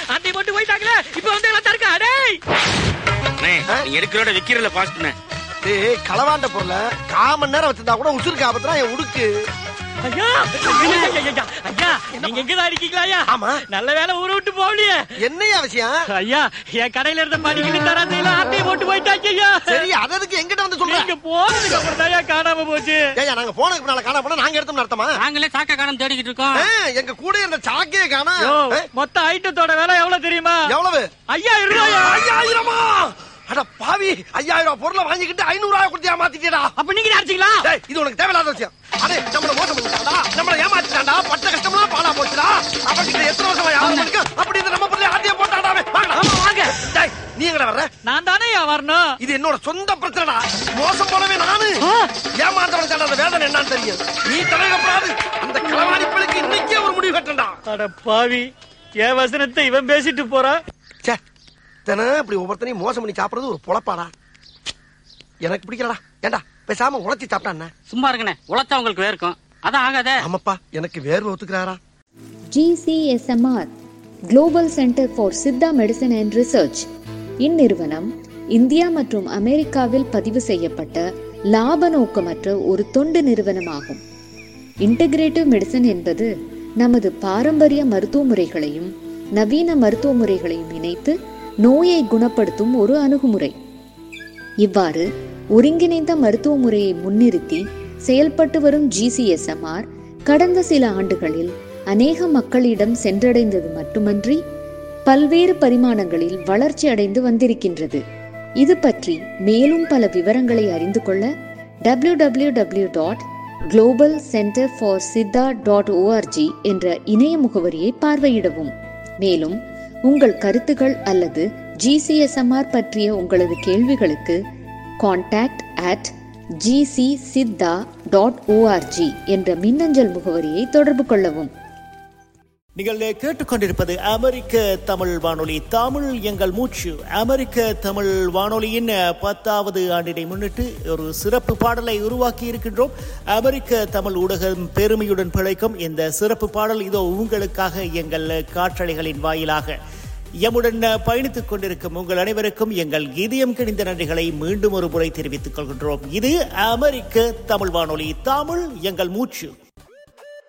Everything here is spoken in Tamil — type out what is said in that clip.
அத்தை போட்டு போயிட்டாங்களே இப்ப வந்து எல்லாம் தருக்கா டேய் அண்ணே, நீங்க எடுக்கிறோட விக்கிறதுல பாஸ்ட்ண்ணே டேய் களவாண்ட பொருள காமன் நேரம் வச்சிருந்தா கூட உசுருக்கு ஆபத்துனா என் உடுக்கு ஐயா ஐயா, ஐயா, ஐயா, ஐயா நீங்க எங்கதான் இருக்கீங்களா ஐயா ஆமா. நல்ல வேலை ஊரை விட்டு போகலையே என்னையா விஷயம் ஐயா என் கடையில இருந்த மணிக்கு தராதையில ஆட்டையை போட்டு போயிட்டாங்க ஐயா சரி அதற்கு எங்கிட்ட வந்து நீங்க சொல்றேன் போனதுக்கு அப்புறம் தான் ஐயா காணாம போச்சு ஏய்யா நாங்க போனதுக்கு முன்னால காண போனா நாங்க எடுத்தோம் நடத்தமா நாங்களே சாக்க காணம் தேடிக்கிட்டு இருக்கோம் எங்க கூட இருந்த சாக்கையே காணா யோ, மொத்த ஐட்டத்தோட விலை எவ்வளவு தெரியுமா எவ்வளவு ஐயாயிரம் ரூபாயா ஐயாயிரமா அட பாவி ஐயாயிரம் ரூபாய் பொருளை வாங்கிக்கிட்டு ஐநூறு ரூபாய் கொடுத்து ஏமாத்திட்டா அப்ப நீங்க அடிச்சீங்களா டேய் இது உனக்கு தேவையில்லாத விஷயம் அடே நம்மள மோசம் பண்ணிட்டாடா நம்மள ஏமாத்திட்டாடா பட்ட கஷ்டம்லாம் பாலா போச்சுடா அவன்கிட்ட எத்தனை வருஷமா யாரும் இருக்கு அப்படி இந்த நம்ம பொருளை ஆட்டிய போட்டாடா அவன். வாங்கடா ஆமா, வாங்க. டேய் நீ எங்கடா வர்ற நான் தானே ஐயா வரணும் இது என்னோட சொந்த பிரச்சனைடா மோசம் போனவே நானு ஏமாந்தவனுக்கு அந்த வேதனை என்னன்னு தெரியும் நீ தலையிடப்படாது அந்த களவாணிப்பளுக்கு இன்னைக்கே ஒரு முடிவு கட்டண்டா அட பாவி என் வசனத்தை இவன் பேசிட்டு போறான் ச்சே தினம் இப்படி ஒவ்வொருத்தனையும் மோசம் பண்ணி சாப்பிடுறது ஒரு பொழப்பாடா எனக்கு பிடிக்கலடா ஏண்டா பேசாம உழைச்சி சாப்பிட்டா என்ன சும்மா இருக்கண்ணே உழைச்சா உங்களுக்கு வேர்க்கும் அதான் ஆகாதே ஆமாப்பா எனக்கு வேர்வை ஒத்துக்கிறாரா GCSMR Global Center for Siddha medicine and research இந்நிறுவனம் இந்தியா மற்றும் அமெரிக்காவில் பதிவு செய்யப்பட்ட லாப நோக்கமற்ற ஒரு தொண்டு நிறுவனமாகும் இன்டகிரேட்டிவ் மெடிசன் என்பது நமது பாரம்பரிய மருத்துவ முறைகளையும் நவீன மருத்துவ முறைகளையும் இணைத்து நோயை குணப்படுத்தும் ஒரு அணுகுமுறை இவ்வாறு ஒருங்கிணைந்த மருத்துவ முறையை முன்னிறுத்தி செயல்பட்டு வரும் ஜிசிஎஸ்எம்ஆர் கடந்த சில ஆண்டுகளில் அநேக மக்களிடம் சென்றடைந்தது மட்டுமன்றி பல்வேறு பரிமாணங்களில் வளர்ச்சி அடைந்து வந்திருக்கின்றது இது பற்றி மேலும் பல விவரங்களை அறிந்து கொள்ள W W W dot global centre for Siddha dot O R G என்ற இணைய முகவரியை பார்வையிடவும் மேலும் உங்கள் கருத்துகள் அல்லது ஜிசிஎஸ்எம்ஆர் பற்றிய உங்களது கேள்விகளுக்கு contact at GC Siddha dot O R G என்ற மின்னஞ்சல் முகவரியை தொடர்பு கொள்ளவும் நீங்கள் கேட்டுக்கொண்டிருப்பது அமெரிக்க தமிழ் வானொலி தமிழ் எங்கள் மூச்சு அமெரிக்க தமிழ் வானொலியின் பத்தாவது ஆண்டினை முன்னிட்டு ஒரு சிறப்பு பாடலை உருவாக்கி இருக்கின்றோம் அமெரிக்க தமிழ் ஊடகம் பெருமையுடன் பிழைக்கும் இந்த சிறப்பு பாடல் இதோ உங்களுக்காக எங்கள் காற்றலைகளின் வாயிலாக எம்முடன் பயணித்துக் கொண்டிருக்கும் உங்கள் அனைவருக்கும் எங்கள் இதயம் கிணிந்த நன்றிகளை மீண்டும் ஒரு முறை தெரிவித்துக் கொள்கின்றோம் இது அமெரிக்க தமிழ் வானொலி தமிழ் எங்கள் மூச்சு